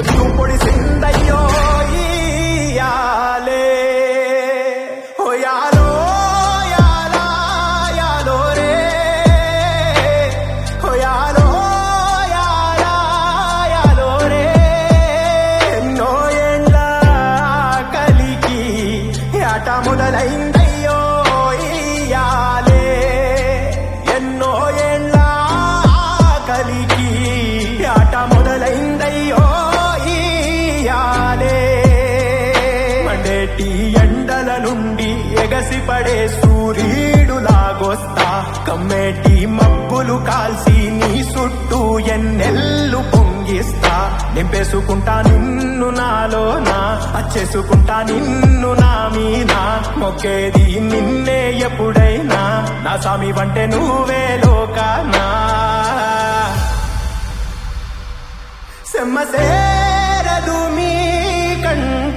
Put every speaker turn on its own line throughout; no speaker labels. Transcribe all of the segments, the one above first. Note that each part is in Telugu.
పొద్దు పొడిసిందయ్యో ఇయాలే ఓ యాలో యాలా యాలో రే ఓ యాలో యాలా యాలో రే ఎన్నో ఏండ్ల కలికి ఆట మొదలైందయ్యో ఇయాలే ఎన్నో ఏండ్ల కలికి ఆట మొదలైందయ్యో ఇయాలే మండేటి ఎండల నుండి ఎగసిపడే సూర్యుడులాగొస్తా కమ్మేటి మబ్బులు కాల్సి నీ చుట్టూ ఎన్నెల్లు పొంగిస్తా నింపేసుకుంటా నిన్ను నాలోనా అచ్చేసుకుంటా నిన్ను నా మీనా మొక్కేది నిన్నే ఎప్పుడైనా నా స్వామి వంటే నువ్వే లోకానా సెమ్మసేరదు మీ కంట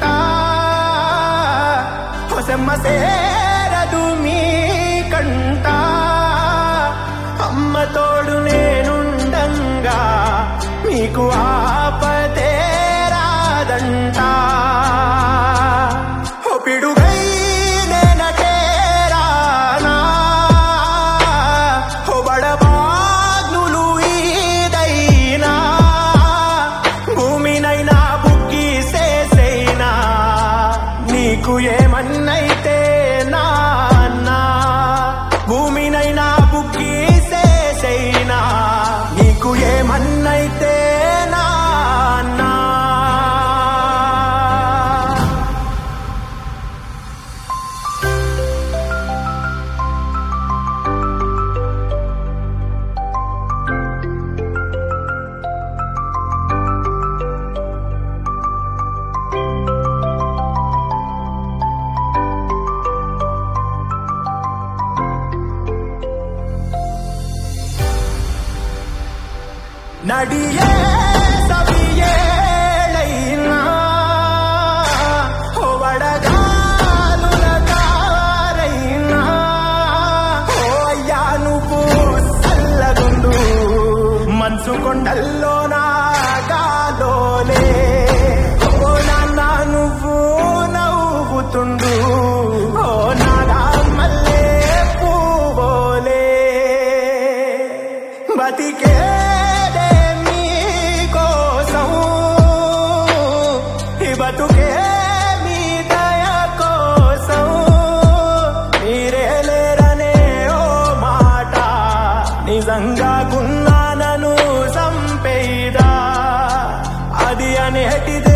ఓ సెమ్మసేరదు మీ కంట అమ్మ తోడు నేనుండంగా మీకు ఆపతే రాదంట ఓ పిడుగై నేనటేరానా ఓ బడబాగ్నులు ఈదైనా భూమినైనా బుక్కి సేసైనా నీకు ఏమన్నైతే నాన్నా భూమినైనా బుక్కి సేసైనా నీకు ఏమన్నైతే నాన్నా నడియే సవియేళైనా ఓ వడగాలుల కారైనా ఓ అయ్యా నువ్వు చల్లగుండు మనసు కొండల్లో నా గాలోలే ఓ నాన్న నువ్వు నవ్వుతుండు ఓ నాదా మల్లే పువ్వోలే బతికేదే మీకోసం ఈ బతుకే మీ దయ కోసం మీరే లేరనే ఓ మాట నిజంగా గున్నానను సంపేదా అది అనేటిదే